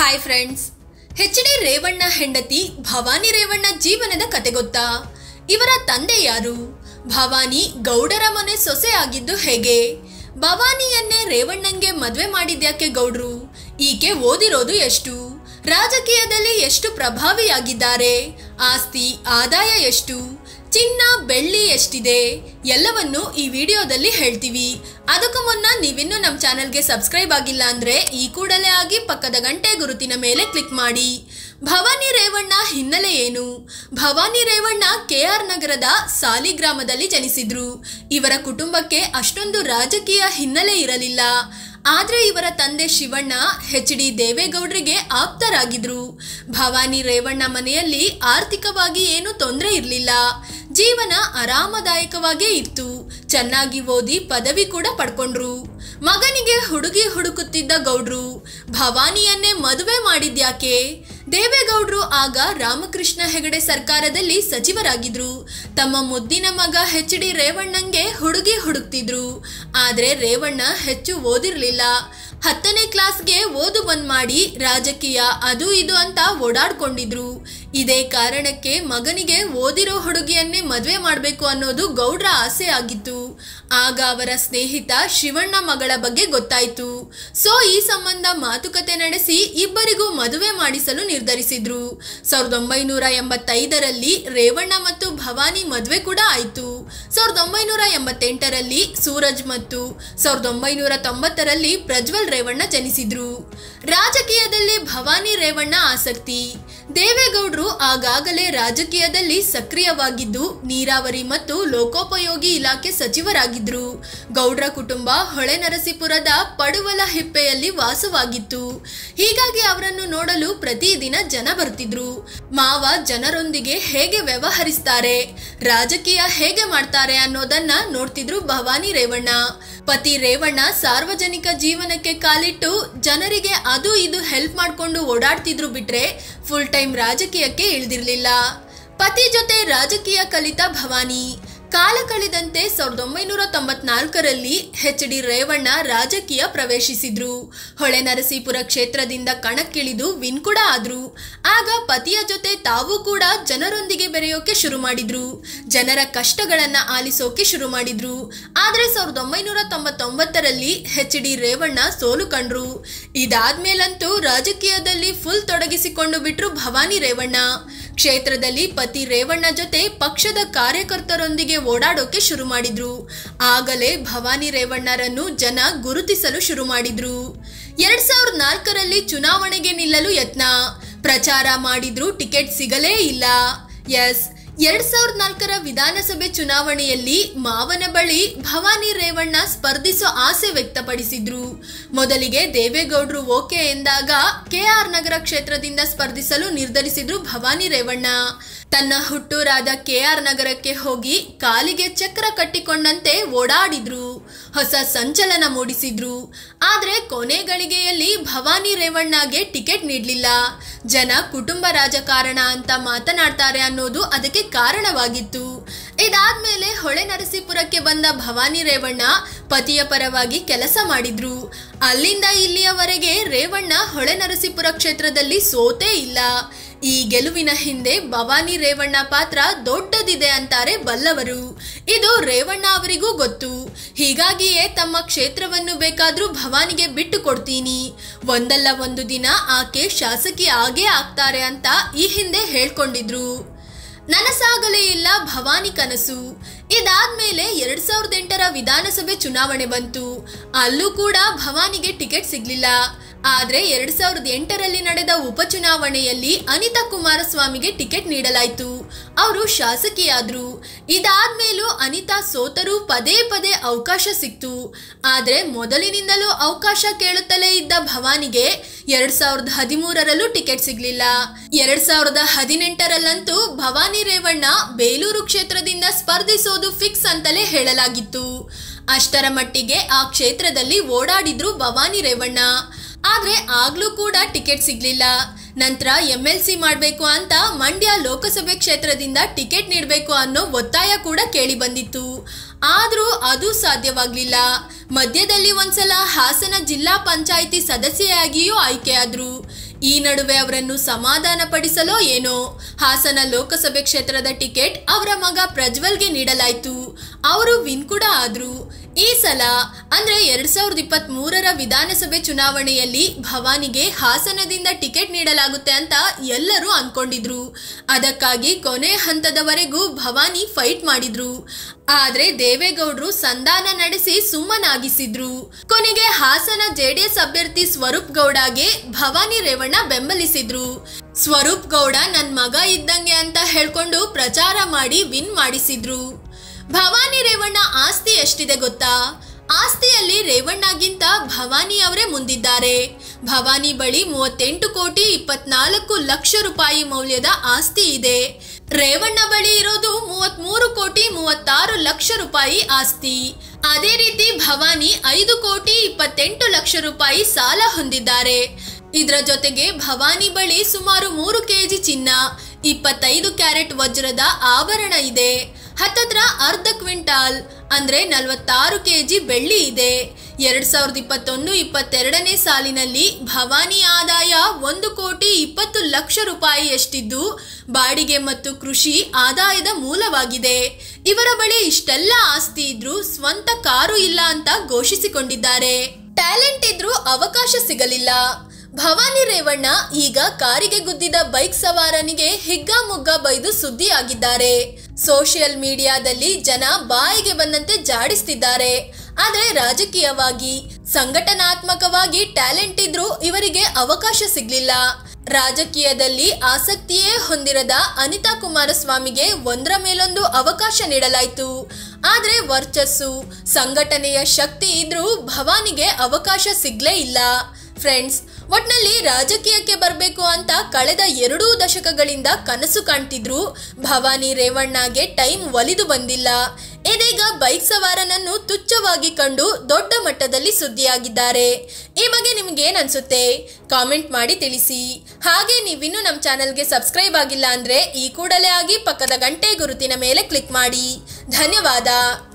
hi friends H D Revanna ಹೆಂಡತಿ ಭವಾನಿ ರೇವಣ್ಣ ಜೀವನದ ಕತೆ ಗೊತ್ತಾ ಇವರ ತಂದೆ ಯಾರು ಭವಾನಿ ಗೌಡರ ಮನೆ ಸೊಸೆ ಆಗಿದ್ದು ಹೇಗೆ ಭವಾನಿಯನ್ನೇ ರೇವಣ್ಣಂಗೆ ಮದ್ವೆ ಮಾಡಿದ್ಯಾಕೆ ಗೌಡ್ರು ಈಕೆ ಓದಿರೋದು ಎಷ್ಟು ರಾಜಕೀಯದಲ್ಲಿ ಎಷ್ಟು ಪ್ರಭಾವಿಯಾಗಿದ್ದಾರೆ ಆಸ್ತಿ ಆದಾಯ ಎಷ್ಟು ಚಿನ್ನ ಬೆಳ್ಳಿ ಎಷ್ಟಿದೆ ಎಲ್ಲವನ್ನು ಈ ವಿಡಿಯೋದಲ್ಲಿ ಹೇಳ್ತೀವಿ ಅದಕ್ಕೂ ಮುನ್ನ ನೀವಿನ್ನೂ ನಮ್ಮ ಚಾನೆಲ್ಗೆ ಸಬ್ಸ್ಕ್ರೈಬ್ ಆಗಿಲ್ಲ ಅಂದ್ರೆ ಈ ಕೂಡಲೇ ಆಗಿ ಪಕ್ಕದ ಗಂಟೆ ಗುರುತಿನ ಮೇಲೆ ಕ್ಲಿಕ್ ಮಾಡಿ ಭವಾನಿ ರೇವಣ್ಣ ಹಿನ್ನೆಲೆ ಏನು ಭವಾನಿ ರೇವಣ್ಣ ಕೆ ಆರ್ ನಗರದ ಸಾಲಿಗ್ರಾಮದಲ್ಲಿ ಜನಿಸಿದ್ರು ಇವರ ಕುಟುಂಬಕ್ಕೆ ಅಷ್ಟೊಂದು ರಾಜಕೀಯ ಹಿನ್ನೆಲೆ ಇರಲಿಲ್ಲ ಆದ್ರೆ ಇವರ ತಂದೆ ಶಿವಣ್ಣ ಎಚ್ ಡಿ ದೇವೇಗೌಡರಿಗೆ ಆಪ್ತರಾಗಿದ್ರು ಭವಾನಿ ರೇವಣ್ಣ ಮನೆಯಲ್ಲಿ ಆರ್ಥಿಕವಾಗಿ ಏನು ತೊಂದರೆ ಇರಲಿಲ್ಲ ಜೀವನ ಆರಾಮದಾಯಕವಾಗೇ ಇತ್ತು ಚೆನ್ನಾಗಿ ಓದಿ ಪದವಿ ಕೂಡ ಪಡ್ಕೊಂಡ್ರು ಮಗನಿಗೆ ಹುಡುಗಿ ಹುಡುಕುತ್ತಿದ್ದ ಗೌಡ್ರು ಭವಾನಿಯನ್ನೇ ಮದುವೆ ಮಾಡಿದ್ಯಾಕೆ ದೇವೇಗೌಡ್ರು ಆಗ ರಾಮಕೃಷ್ಣ ಹೆಗಡೆ ಸರ್ಕಾರದಲ್ಲಿ ಸಚಿವರಾಗಿದ್ರು ತಮ್ಮ ಮುದ್ದಿನ ಮಗ ಎಚ್ ಡಿ ರೇವಣ್ಣಂಗೆ ಹುಡುಗಿ ಹುಡುಕ್ತಿದ್ರು ಆದ್ರೆ ರೇವಣ್ಣ ಹೆಚ್ಚು ಓದಿರ್ಲಿಲ್ಲ ಹತ್ತನೇ ಕ್ಲಾಸ್ಗೆ ಓದು ಬಂದ್ ಮಾಡಿ ರಾಜಕೀಯ ಅದು ಇದು ಅಂತ ಓಡಾಡ್ಕೊಂಡಿದ್ರು ಇದೇ ಕಾರಣಕ್ಕೆ ಮಗನಿಗೆ ಓದಿರೋ ಹುಡುಗಿಯನ್ನೇ ಮದುವೆ ಮಾಡಬೇಕು ಅನ್ನೋದು ಗೌಡ್ರ ಆಸೆ ಆಗಿತ್ತು ಆಗ ಅವರ ಸ್ನೇಹಿತ ಶಿವಣ್ಣ ಮಗಳ ಬಗ್ಗೆ ಗೊತ್ತಾಯ್ತು ಸೊ ಈ ಸಂಬಂಧ ಮಾತುಕತೆ ನಡೆಸಿ ಇಬ್ಬರಿಗೂ ಮದುವೆ ಮಾಡಿಸಲು ನಿರ್ಧರಿಸಿದ್ರು ಸಾವಿರದ ಒಂಬೈನೂರ ಎಂಬತ್ತೈದರಲ್ಲಿ ರೇವಣ್ಣ ಮತ್ತು ಭವಾನಿ ಮದುವೆ ಕೂಡ ಆಯಿತು ಸಾವಿರದ ಒಂಬೈನೂರ ಎಂಬತ್ತೆಂಟರಲ್ಲಿ ಸೂರಜ್ ಮತ್ತು ಸಾವಿರದ ಒಂಬೈನೂರ ತೊಂಬತ್ತರಲ್ಲಿ ಪ್ರಜ್ವಲ್ ರೇವಣ್ಣ ಜನಿಸಿದ್ರು ರಾಜಕೀಯದಲ್ಲಿ ಭವಾನಿ ರೇವಣ್ಣ ಆಸಕ್ತಿ ದೇವೇಗೌಡರು ಆಗಾಗಲೇ ರಾಜಕೀಯದಲ್ಲಿ ಸಕ್ರಿಯವಾಗಿದ್ದು ನೀರಾವರಿ ಮತ್ತು ಲೋಕೋಪಯೋಗಿ ಇಲಾಖೆ ಸಚಿವರಾಗಿದ್ರು ಗೌಡ್ರ ಕುಟುಂಬ ಹೊಳೆನರಸೀಪುರದ ಪಡುವಲ ಹಿಪ್ಪೆಯಲ್ಲಿ ವಾಸವಾಗಿತ್ತು ಹೀಗಾಗಿ ಅವರನ್ನು ನೋಡಲು ಪ್ರತಿದಿನ ಜನ ಬರ್ತಿದ್ರು ಮಾವ ಜನರೊಂದಿಗೆ ಹೇಗೆ ವ್ಯವಹರಿಸ್ತಾರೆ ರಾಜಕೀಯ ಹೇಗೆ ಮಾಡ್ತಾರೆ ಅನ್ನೋದನ್ನ ನೋಡ್ತಿದ್ರು ಭವಾನಿ ರೇವಣ್ಣ ಪತಿ ರೇವಣ್ಣ ಸಾರ್ವಜನಿಕ ಜೀವನಕ್ಕೆ ಕಾಲಿಟ್ಟು ಜನರಿಗೆ ಅದು ಇದು ಹೆಲ್ಪ್ ಮಾಡ್ಕೊಂಡು ಓಡಾಡ್ತಿದ್ರು ಬಿಟ್ರೆ ಫುಲ್ ಟೈಮ್ ರಾಜಕೀಯಕ್ಕೆ ಇಳಿದಿರ್ಲಿಲ್ಲ ಪತಿ ಜೊತೆ ರಾಜಕೀಯ ಕಲಿತ ಭವಾನಿ ಕಾಲ ಕಳೆದಂತೆ ಸಾವಿರದ ಒಂಬೈನೂರ ತೊಂಬತ್ನಾಲ್ಕರಲ್ಲಿ ಎಚ್ ಡಿ ರೇವಣ್ಣ ರಾಜಕೀಯ ಪ್ರವೇಶಿಸಿದ್ರು ಹೊಳೆ ನರಸೀಪುರ ಕ್ಷೇತ್ರದಿಂದ ಕಣಕ್ಕಿಳಿದು ವಿನ್ ಕೂಡ ಆದ್ರು ಆಗ ಪತಿಯ ಜೊತೆ ತಾವು ಕೂಡ ಜನರೊಂದಿಗೆ ಬೆರೆಯೋಕೆ ಶುರು ಮಾಡಿದ್ರು ಜನರ ಕಷ್ಟಗಳನ್ನ ಆಲಿಸೋಕೆ ಶುರು ಮಾಡಿದ್ರು ಆದ್ರೆ ಸಾವಿರದ ಒಂಬೈನೂರ ತೊಂಬತ್ತೊಂಬತ್ತರಲ್ಲಿ ಎಚ್ ಡಿ ರೇವಣ್ಣ ಸೋಲು ಕಂಡ್ರು ಇದಾದ್ಮೇಲಂತೂ ರಾಜಕೀಯದಲ್ಲಿ ಫುಲ್ ತೊಡಗಿಸಿಕೊಂಡು ಬಿಟ್ರು ಭವಾನಿ ರೇವಣ್ಣ ಕ್ಷೇತ್ರದಲ್ಲಿ ಪತಿ ರೇವಣ್ಣ ಜೊತೆ ಪಕ್ಷದ ಕಾರ್ಯಕರ್ತರೊಂದಿಗೆ ಓಡಾಡೋಕೆ ಶುರು ಮಾಡಿದ್ರು ಆಗಲೇ ಭವಾನಿ ರೇವಣ್ಣರನ್ನು ಜನ ಗುರುತಿಸಲು ಶುರು ಮಾಡಿದ್ರು ಎರಡ್ ಸಾವಿರದ ನಾಲ್ಕರಲ್ಲಿ ಚುನಾವಣೆಗೆ ನಿಲ್ಲಲು ಯತ್ನ ಪ್ರಚಾರ ಮಾಡಿದ್ರು ಟಿಕೆಟ್ ಸಿಗಲೇ ಇಲ್ಲ ಎಸ್ ಎರಡ್ ಸಾವಿರದ ನಾಲ್ಕರ ವಿಧಾನಸಭೆ ಚುನಾವಣೆಯಲ್ಲಿ ಮಾವನ ಬಳಿ ಭವಾನಿ ರೇವಣ್ಣ ಸ್ಪರ್ಧಿಸೋ ಆಸೆ ವ್ಯಕ್ತಪಡಿಸಿದ್ರು ಮೊದಲಿಗೆ ದೇವೇಗೌಡರು ಓಕೆ ಎಂದಾಗ ಕೆಆರ್ ನಗರ ಕ್ಷೇತ್ರದಿಂದ ಸ್ಪರ್ಧಿಸಲು ನಿರ್ಧರಿಸಿದ್ರು ಭವಾನಿ ರೇವಣ್ಣ ತನ್ನ ಹುಟ್ಟೂರಾದ ಕೆಆರ್ ನಗರಕ್ಕೆ ಹೋಗಿ ಕಾಲಿಗೆ ಚಕ್ರ ಕಟ್ಟಿಕೊಂಡಂತೆ ಓಡಾಡಿದ್ರು ಹೊಸ ಸಂಚಲನ ಮೂಡಿಸಿದ್ರು ಆದ್ರೆ ಕೊನೆ ಗಳಿಗೆಯಲ್ಲಿ ಭವಾನಿ ರೇವಣ್ಣಗೆ ಟಿಕೆಟ್ ನೀಡಲಿಲ್ಲ ಜನ ಕುಟುಂಬ ರಾಜಕಾರಣ ಅಂತ ಮಾತನಾಡ್ತಾರೆ ಅನ್ನೋದು ಅದಕ್ಕೆ ಕಾರಣವಾಗಿತ್ತು ಇದಾದ್ಮೇಲೆ ಹೊಳೆ ನರಸೀಪುರಕ್ಕೆ ಬಂದ ಭವಾನಿ ರೇವಣ್ಣ ಪತಿಯ ಪರವಾಗಿ ಕೆಲಸ ಮಾಡಿದ್ರು ಅಲ್ಲಿಂದ ಇಲ್ಲಿಯವರೆಗೆ ರೇವಣ್ಣ ಹೊಳೆ ನರಸೀಪುರ ಕ್ಷೇತ್ರದಲ್ಲಿ ಸೋತೇ ಇಲ್ಲ ಈ ಗೆಲುವಿನ ಹಿಂದೆ ಭವಾನಿ ರೇವಣ್ಣ ಪಾತ್ರ ದೊಡ್ಡದಿದೆ ಅಂತಾರೆ ಬಲ್ಲವರು ಇದು ರೇವಣ್ಣ ಅವರಿಗೂ ಗೊತ್ತು ಹೀಗಾಗಿಯೇ ತಮ್ಮ ಕ್ಷೇತ್ರವನ್ನು ಬೇಕಾದ್ರೂ ಭವಾನಿಗೆ ಬಿಟ್ಟು ಕೊಡ್ತೀನಿ ಒಂದಲ್ಲ ಒಂದು ದಿನ ಆಕೆ ಶಾಸಕಿ ಆಗೇ ಆಗ್ತಾರೆ ಅಂತ ಈ ಹಿಂದೆ ಹೇಳ್ಕೊಂಡಿದ್ರು ನನಸಾಗಲೇ ಇಲ್ಲ ಭವಾನಿ ಕನಸು ಇದಾದ್ಮೇಲೆ ಎರಡ್ ಸಾವಿರದ ಎಂಟರ ವಿಧಾನಸಭೆ ಚುನಾವಣೆ ಬಂತು ಅಲ್ಲೂ ಕೂಡ ಭವಾನಿಗೆ ಟಿಕೆಟ್ ಸಿಗ್ಲಿಲ್ಲ ಆದ್ರೆ ಎರಡ್ ಸಾವಿರದ ಎಂಟರಲ್ಲಿ ನಡೆದ ಉಪಚುನಾವಣೆಯಲ್ಲಿ ಅನಿತಾ ಕುಮಾರಸ್ವಾಮಿಗೆ ಟಿಕೆಟ್ ನೀಡಲಾಯಿತು ಅವರು ಶಾಸಕಿಯಾದ್ರು ಇದಾದ್ಮೇಲೂ ಅನಿತಾ ಸೋತರೂ ಪದೇ ಪದೇ ಅವಕಾಶ ಸಿಕ್ತು ಆದ್ರೆ ಮೊದಲಿನಿಂದಲೂ ಅವಕಾಶ ಕೇಳುತ್ತಲೇ ಇದ್ದ ಭವಾನಿಗೆ ಎರಡ್ ಸಾವಿರದ ಹದಿಮೂರರಲ್ಲೂ ಟಿಕೆಟ್ ಸಿಗ್ಲಿಲ್ಲ ಎರಡ್ ಸಾವಿರದ ಹದಿನೆಂಟರಲ್ಲಂತೂ ಭವಾನಿ ರೇವಣ್ಣ ಬೇಲೂರು ಕ್ಷೇತ್ರದಿಂದ ಸ್ಪರ್ಧಿಸೋದು ಫಿಕ್ಸ್ ಅಂತಲೇ ಹೇಳಲಾಗಿತ್ತು ಅಷ್ಟರ ಮಟ್ಟಿಗೆ ಆ ಕ್ಷೇತ್ರದಲ್ಲಿ ಓಡಾಡಿದ್ರು ಭವಾನಿ ರೇವಣ್ಣ ಆದ್ರೆ ಆಗ್ಲೂ ಕೂಡ ಟಿಕೆಟ್ ಸಿಗ್ಲಿಲ್ಲ ನಂತರ ಎಂ ಎಲ್ ಸಿ ಮಾಡಬೇಕು ಅಂತ ಮಂಡ್ಯ ಲೋಕಸಭೆ ಕ್ಷೇತ್ರದಿಂದ ಟಿಕೆಟ್ ನೀಡಬೇಕು ಅನ್ನೋ ಒತ್ತಾಯ ಕೂಡ ಕೇಳಿ ಬಂದಿತ್ತು ಆದ್ರೂ ಅದು ಸಾಧ್ಯವಾಗ್ಲಿಲ್ಲ ಮಧ್ಯದಲ್ಲಿ ಒಂದ್ಸಲ ಹಾಸನ ಜಿಲ್ಲಾ ಪಂಚಾಯಿತಿ ಸದಸ್ಯೆಯಾಗಿಯೂ ಆಯ್ಕೆಯಾದ್ರು ಈ ನಡುವೆ ಅವರನ್ನು ಸಮಾಧಾನ ಪಡಿಸಲೋ ಏನೋ ಹಾಸನ ಲೋಕಸಭೆ ಕ್ಷೇತ್ರದ ಟಿಕೆಟ್ ಅವರ ಮಗ ಪ್ರಜ್ವಲ್ಗೆ ನೀಡಲಾಯಿತು ಅವರು ವಿನ್ ಕೂಡ ಆದ್ರು ಈ ಸಲ ಅಂದ್ರೆ ಎರಡ್ ಸಾವಿರದ ಇಪ್ಪತ್ತ್ ಮೂರರ ವಿಧಾನಸಭೆ ಚುನಾವಣೆಯಲ್ಲಿ ಭವಾನಿಗೆ ಹಾಸನದಿಂದ ಟಿಕೆಟ್ ನೀಡಲಾಗುತ್ತೆ ಅಂತ ಎಲ್ಲರೂ ಅನ್ಕೊಂಡಿದ್ರು ಅದಕ್ಕಾಗಿ ಕೊನೆ ಹಂತದವರೆಗೂ ಭವಾನಿ ಫೈಟ್ ಮಾಡಿದ್ರು ಆದ್ರೆ ದೇವೇಗೌಡರು ಸಂಧಾನ ನಡೆಸಿ ಸುಮ್ಮನಾಗಿಸಿದ್ರು ಕೊನೆಗೆ ಹಾಸನ ಜೆಡಿಎಸ್ ಅಭ್ಯರ್ಥಿ ಸ್ವರೂಪ್ ಗೌಡಗೆ ಭವಾನಿ ರೇವಣ್ಣ ಬೆಂಬಲಿಸಿದ್ರು ಸ್ವರೂಪ್ ಗೌಡ ನನ್ ಮಗ ಇದ್ದಂಗೆ ಅಂತ ಹೇಳ್ಕೊಂಡು ಪ್ರಚಾರ ಮಾಡಿ ವಿನ್ ಮಾಡಿಸಿದ್ರು ಭವಾನಿ ರೇವಣ್ಣ ಆಸ್ತಿ ಎಷ್ಟಿದೆ ಗೊತ್ತಾ ಆಸ್ತಿಯಲ್ಲಿ ರೇವಣ್ಣಗಿಂತ ಭವಾನಿ ಅವರೇ ಮುಂದಿದ್ದಾರೆ ಭವಾನಿ ಬಳಿ ಮೂವತ್ತೆಂಟು ಕೋಟಿ ಇಪ್ಪತ್ನಾಲ್ಕು ಲಕ್ಷ ರೂಪಾಯಿ ಮೌಲ್ಯದ ಆಸ್ತಿ ಇದೆ ರೇವಣ್ಣ ಬಳಿ ಇರೋದು ಮೂವತ್ಮೂರು ಕೋಟಿ ಮೂವತ್ತಾರು ಲಕ್ಷ ರೂಪಾಯಿ ಆಸ್ತಿ ಅದೇ ರೀತಿ ಭವಾನಿ ಐದು ಕೋಟಿ ಇಪ್ಪತ್ತೆಂಟು ಲಕ್ಷ ರೂಪಾಯಿ ಸಾಲ ಹೊಂದಿದ್ದಾರೆ ಇದರ ಜೊತೆಗೆ ಭವಾನಿ ಬಳಿ ಸುಮಾರು ಮೂರು ಕೆಜಿ ಚಿನ್ನ ಇಪ್ಪತ್ತೈದು ಕ್ಯಾರೆಟ್ ವಜ್ರದ ಆಭರಣ ಇದೆ ಹತ್ತತ್ರ ಅರ್ಧ ಕ್ವಿಂಟಾಲ್ ಅಂದ್ರೆ ನಲವತ್ತಾರು ಕೆಜಿ ಬೆಳ್ಳಿ ಇದೆ ಎರಡ್ ಸಾವಿರದ ಇಪ್ಪತ್ತೊಂದು ಇಪ್ಪತ್ತೆರಡನೇ ಸಾಲಿನಲ್ಲಿ ಭವಾನಿ ಆದಾಯ ಒಂದು ಕೋಟಿ ಇಪ್ಪತ್ತು ಲಕ್ಷ ರೂಪಾಯಿಯಷ್ಟಿದ್ದು ಬಾಡಿಗೆ ಮತ್ತು ಕೃಷಿ ಆದಾಯದ ಮೂಲವಾಗಿದೆ ಇವರ ಬಳಿ ಇಷ್ಟೆಲ್ಲ ಆಸ್ತಿ ಇದ್ರೂ ಸ್ವಂತ ಕಾರು ಇಲ್ಲ ಅಂತ ಘೋಷಿಸಿಕೊಂಡಿದ್ದಾರೆ ಟ್ಯಾಲೆಂಟ್ ಇದ್ರೂ ಅವಕಾಶ ಸಿಗಲಿಲ್ಲ ಭವಾನಿ ರೇವಣ್ಣ ಈಗ ಕಾರಿಗೆ ಗುದ್ದಿದ ಬೈಕ್ ಸವಾರನಿಗೆ ಹಿಗ್ಗಾಮುಗ್ಗಾ ಬೈದು ಸುದ್ದಿಯಾಗಿದ್ದಾರೆ ಸೋಷಿಯಲ್ ಮೀಡಿಯಾದಲ್ಲಿ ಜನ ಬಾಯಿಗೆ ಬಂದಂತೆ ಜಾಡಿಸ್ತಿದ್ದಾರೆ ಆದ್ರೆ ರಾಜಕೀಯವಾಗಿ ಸಂಘಟನಾತ್ಮಕವಾಗಿ ಟ್ಯಾಲೆಂಟ್ ಇದ್ರೂ ಇವರಿಗೆ ಅವಕಾಶ ಸಿಗ್ಲಿಲ್ಲ ರಾಜಕೀಯದಲ್ಲಿ ಆಸಕ್ತಿಯೇ ಹೊಂದಿರದ ಅನಿತಾ ಕುಮಾರಸ್ವಾಮಿಗೆ ಒಂದರ ಮೇಲೊಂದು ಅವಕಾಶ ನೀಡಲಾಯಿತು ಆದ್ರೆ ವರ್ಚಸ್ಸು ಸಂಘಟನೆಯ ಶಕ್ತಿ ಇದ್ರೂ ಭವಾನಿಗೆ ಅವಕಾಶ ಸಿಗ್ಲೇ ಇಲ್ಲ ಫ್ರೆಂಡ್ಸ್ ಒಟ್ನಲ್ಲಿ ರಾಜಕೀಯಕ್ಕೆ ಬರಬೇಕು ಅಂತ ಕಳೆದ ಎರಡೂ ದಶಕಗಳಿಂದ ಕನಸು ಕಾಣ್ತಿದ್ರು ಭವಾನಿ ರೇವಣ್ಣಗೆ ಟೈಮ್ ಒಲಿದು ಬಂದಿಲ್ಲ ಇದೀಗ ಬೈಕ್ ಸವಾರನನ್ನು ತುಚ್ಛವಾಗಿ ಕಂಡು ದೊಡ್ಡ ಮಟ್ಟದಲ್ಲಿ ಸುದ್ದಿಯಾಗಿದ್ದಾರೆ ಈ ಬಗ್ಗೆ ನಿಮ್ಗೆ ಏನ್ ಅನ್ಸುತ್ತೆ ಕಾಮೆಂಟ್ ಮಾಡಿ ತಿಳಿಸಿ ಹಾಗೆ ನೀವಿನ್ನೂ ನಮ್ಮ ಚಾನಲ್ಗೆ ಸಬ್ಸ್ಕ್ರೈಬ್ ಆಗಿಲ್ಲ ಅಂದ್ರೆ ಈ ಕೂಡಲೇ ಆಗಿ ಪಕ್ಕದ ಗಂಟೆ ಗುರುತಿನ ಮೇಲೆ ಕ್ಲಿಕ್ ಮಾಡಿ ಧನ್ಯವಾದ